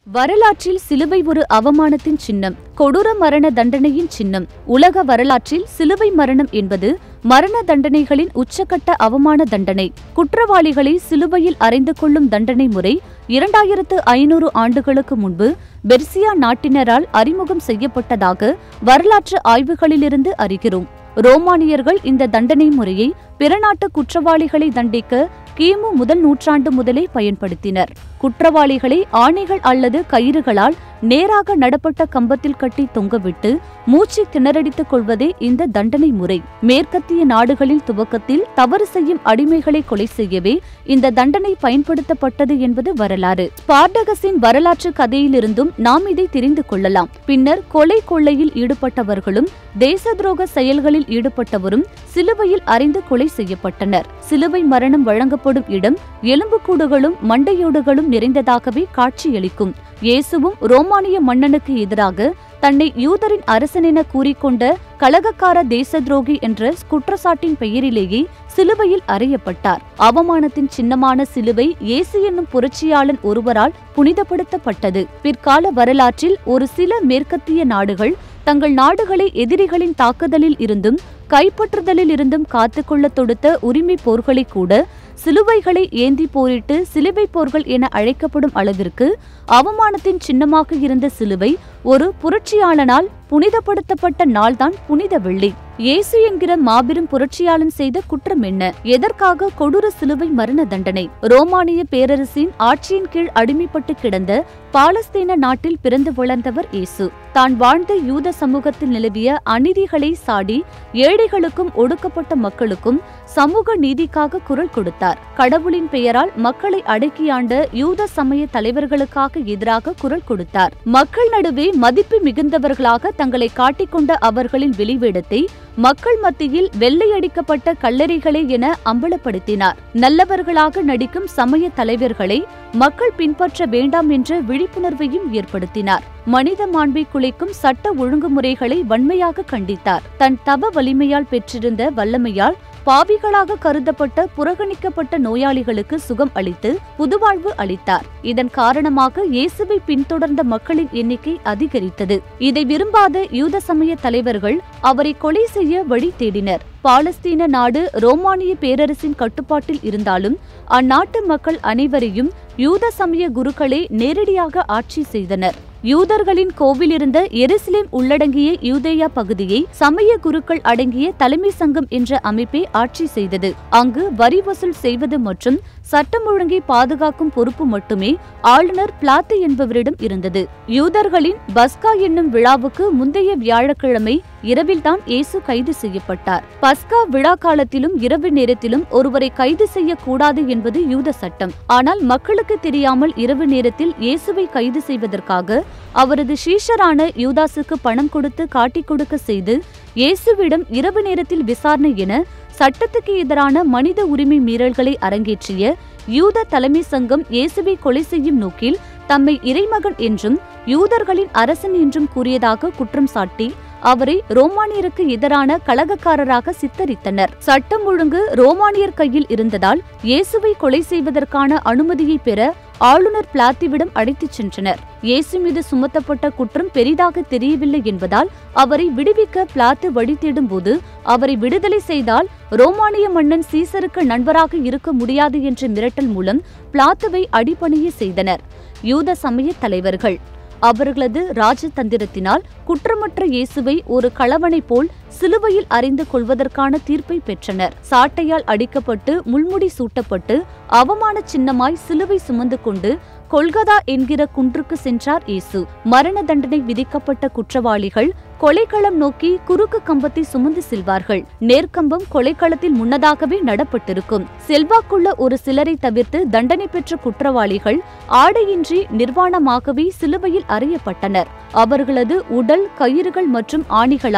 வரலாற்றில் சிலுவை ஒரு அவமானத்தின் சின்னம் கொடூர மரண தண்டனையின் சின்னம் உலக வரலாற்றில் சிலுவை மரணம் என்பது மரண தண்டனைகளின் உச்சக்கட்ட அவமான தண்டனை குற்றவாளிகளை சிலுவையில் அறைந்து கொள்ளும் தண்டனை முறை இரண்டாயிரத்து ஐநூறு ஆண்டுகளுக்கு முன்பு பெர்சியா நாட்டினரால் அறிமுகம் செய்யப்பட்டதாக வரலாற்று ஆய்வுகளிலிருந்து அறிகிறோம் ரோமானியர்கள் இந்த தண்டனை முறையை பிற நாட்டு குற்றவாளிகளை தண்டிக்க கிமு முதல் நூற்றாண்டு முதலே பயன்படுத்தினர் குற்றவாளிகளை ஆணைகள் அல்லது கயிறுகளால் நேராக நடப்பட்ட கம்பத்தில் கட்டி தொங்கவிட்டு மூச்சு திணறடித்துக் கொள்வதே இந்த தண்டனை முறை மேற்கத்திய நாடுகளில் துவக்கத்தில் தவறு செய்யும் அடிமைகளை கொலை செய்யவே இந்த தண்டனை பயன்படுத்தப்பட்டது என்பது வரலாறு ஸ்பார்டகஸின் வரலாற்று கதையிலிருந்தும் நாம் இதை தெரிந்து கொள்ளலாம் பின்னர் கொலை கொள்ளையில் ஈடுபட்டவர்களும் தேச துரோக செயல்களில் ஈடுபட்டவரும் சிலுவையில் அறைந்து கொலை செய்யப்பட்டனர் சிலுவை மரணம் வழங்கப்படும் இடம் எலும்புக்கூடுகளும் மண்டையோடுகளும் நிறைந்ததாகவே காட்சியளிக்கும் இயேசுவும் ரோமானிய மன்னனுக்கு எதிராக தன்னை யூதரின் அரசனென கூறிக்கொண்ட கலகக்கார தேச துரோகி என்ற குற்றச்சாட்டின் பெயரிலேயே சிலுவையில் அறையப்பட்டார் அவமானத்தின் சின்னமான சிலுவை இயேசு என்னும் புரட்சியாளன் ஒருவரால் புனிதப்படுத்தப்பட்டது பிற்கால வரலாற்றில் ஒரு சில மேற்கத்திய நாடுகள் தங்கள் நாடுகளை எதிரிகளின் தாக்குதலில் இருந்தும் கைப்பற்றுதலில் இருந்தும் காத்துக்கொள்ள தொடுத்த உரிமை போர்களை கூட சிலுவைகளை ஏந்தி போரிட்டு சிலுவை போர்கள் என அழைக்கப்படும் அளவிற்கு அவமானத்தின் சின்னமாக இருந்த சிலுவை ஒரு புரட்சியாளனால் புனிதப்படுத்தப்பட்ட நாள்தான் புனித வெள்ளி இயேசு என்கிற மாபெரும் புரட்சியாளன் செய்த குற்றம் என்ன எதற்காக கொடூர சிலுவை மரண தண்டனை ரோமானிய பேரரசின் ஆட்சியின் கீழ் அடிமைப்பட்டு கிடந்த பாலஸ்தீன நாட்டில் பிறந்து வளர்ந்தவர் இயேசு தான் வாழ்ந்த யூத சமூகத்தில் நிலவிய அநீதிகளை சாடி ஏழைகளுக்கும் ஒடுக்கப்பட்ட மக்களுக்கும் சமூக நீதிக்காக குரல் கொடுத்தார் கடவுளின் பெயரால் மக்களை அடக்கியாண்ட யூத சமய தலைவர்களுக்காக எதிராக குரல் கொடுத்தார் மக்கள் நடுவே மதிப்பு மிகுந்தவர்களாக தங்களை காட்டிக்கொண்ட அவர்களின் வெளிவேடத்தை மக்கள் மத்தியில் வெள்ளையடிக்கப்பட்ட கல்லறைகளே என அம்பலப்படுத்தினார் நல்லவர்களாக நடிக்கும் சமய தலைவர்களை மக்கள் பின்பற்ற வேண்டாம் என்ற விழிப்புணர்வையும் ஏற்படுத்தினார் மனித மாண்பை குலைக்கும் சட்ட ஒழுங்குமுறைகளை வன்மையாக கண்டித்தார் தன் தவ வலிமையால் பெற்றிருந்த வல்லமையால் பாவிகளாக கருதப்பட்ட புறக்கணிக்கப்பட்ட நோயாளிகளுக்கு சுகம் அளித்து புதுவாழ்வு அளித்தார் இதன் காரணமாக இயேசுவை பின்தொடர்ந்த மக்களின் எண்ணிக்கை அதிகரித்தது இதை விரும்பாத யூத சமய தலைவர்கள் அவரை கொலை செய்ய வழி தேடினர் பாலஸ்தீன நாடு ரோமானிய பேரரசின் கட்டுப்பாட்டில் இருந்தாலும் அந்நாட்டு மக்கள் அனைவரையும் யூத சமய குருக்களே நேரடியாக ஆட்சி செய்தனர் யூதர்களின் கோவில் இருந்த எருசலேம் உள்ளடங்கிய யூதேயா பகுதியை சமய குருக்கள் அடங்கிய தலைமை சங்கம் என்ற அமைப்பை ஆட்சி செய்தது அங்கு வரி வசூல் செய்வது மற்றும் சட்டம் ஒழுங்கை பாதுகாக்கும் பொறுப்பு மட்டுமே ஆளுநர் பிளாத்து என்பவரிடம் இருந்தது யூதர்களின் பஸ்கா என்னும் விழாவுக்கு முந்தைய வியாழக்கிழமை இரவில்தான் இயேசு கைது செய்யப்பட்டார் பஸ்கா விழா காலத்திலும் இரவு நேரத்திலும் ஒருவரை கைது செய்யக்கூடாது என்பது யூத சட்டம் ஆனால் மக்களுக்கு தெரியாமல் இரவு நேரத்தில் இயேசுவை கைது செய்வதற்காக அவரது சீஷரான யூதாசுக்கு பணம் கொடுத்து காட்டிக் கொடுக்க செய்து இயேசுவிடம் இரவு நேரத்தில் விசாரணை என சட்டத்துக்கு எதிரான மனித உரிமை மீறல்களை அரங்கேற்றிய யூத தலைமை சங்கம் இயேசுவை கொலை செய்யும் நோக்கில் தம்மை இறைமகன் என்றும் யூதர்களின் அரசன் என்றும் கூறியதாக குற்றம் சாட்டி அவரை ரோமானியருக்கு எதிரான கலகக்காரராக சித்தரித்தனர் சட்டம் ஒழுங்கு ரோமானியர் கையில் இருந்ததால் இயேசுவை கொலை செய்வதற்கான அனுமதியை பெற ஆளுநர் பிளாத்திவிடம் அழைத்துச் சென்றனர் இயேசு மீது சுமத்தப்பட்ட குற்றம் பெரிதாக தெரியவில்லை என்பதால் அவரை விடுவிக்க பிளாத்து வழி தேடும்போது அவரை விடுதலை செய்தால் ரோமானிய மன்னன் சீசருக்கு நண்பராக இருக்க முடியாது என்ற மிரட்டல் மூலம் பிளாத்துவை அடிபணிய செய்தனர் யூத சமய தலைவர்கள் அவர்களது ராஜதந்திரத்தினால் குற்றமற்ற இயேசுவை ஒரு களவனை போல் சிலுவையில் அறிந்து கொள்வதற்கான தீர்ப்பை பெற்றனர் சாட்டையால் அடிக்கப்பட்டு முள்முடி சூட்டப்பட்டு அவமான சின்னமாய் சிலுவை சுமந்து கொண்டு கொல்கதா என்கிற குன்றுக்கு சென்றார் இயேசு மரண தண்டனை விதிக்கப்பட்ட குற்றவாளிகள் கொலைக்களம் நோக்கி குறுக்கு கம்பத்தை சுமந்து செல்வார்கள் நேர்க்கம்பம் கொலைக்களத்தில் முன்னதாகவே நடப்பட்டிருக்கும் செல்வாக்குள்ள ஒரு சிலரை தவிர்த்து தண்டனை பெற்ற குற்றவாளிகள் ஆடையின்றி நிர்வாணமாகவே சிலுவையில் அறையப்பட்டனர் அவர்களது உடல் கயிறுகள் மற்றும் ஆணிகளால்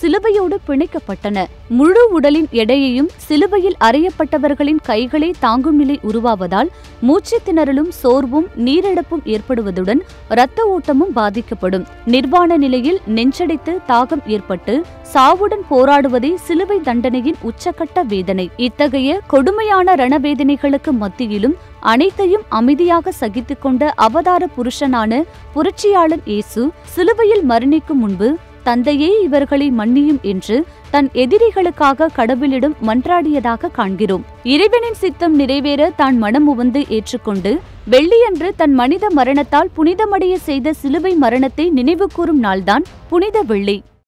சிலுவையோடு பிணைக்கப்பட்டன முழு உடலின் எடையையும் சிலுவையில் அறையப்பட்டவர்களின் கைகளே தாங்கும் நிலை உருவாவதால் மூச்சு திணறலும் சோர்வும் நீரிழப்பும் ஏற்படுவதுடன் இரத்த ஓட்டமும் பாதிக்கப்படும் நிர்வாண நிலையில் நெஞ்சடைத்து தாகம் ஏற்பட்டு சாவுடன் போராடுவதே சிலுவை தண்டனையின் உச்சக்கட்ட வேதனை இத்தகைய கொடுமையான ரணவேதனைகளுக்கு மத்தியிலும் அனைத்தையும் அமைதியாக சகித்துக் கொண்ட அவதார புருஷனான புரட்சியாளன் இயேசு சிலுவையில் மரணிக்கும் முன்பு தந்தையே இவர்களை மன்னியும் என்று தன் எதிரிகளுக்காக கடவுளிடம் மன்றாடியதாக காண்கிறோம் இறைவனின் சித்தம் நிறைவேற தான் மனமுவந்து ஏற்றுக்கொண்டு வெள்ளியன்று தன் மனித மரணத்தால் புனிதமடைய செய்த சிலுவை மரணத்தை நினைவுகூரும் நாள்தான் புனித வெள்ளி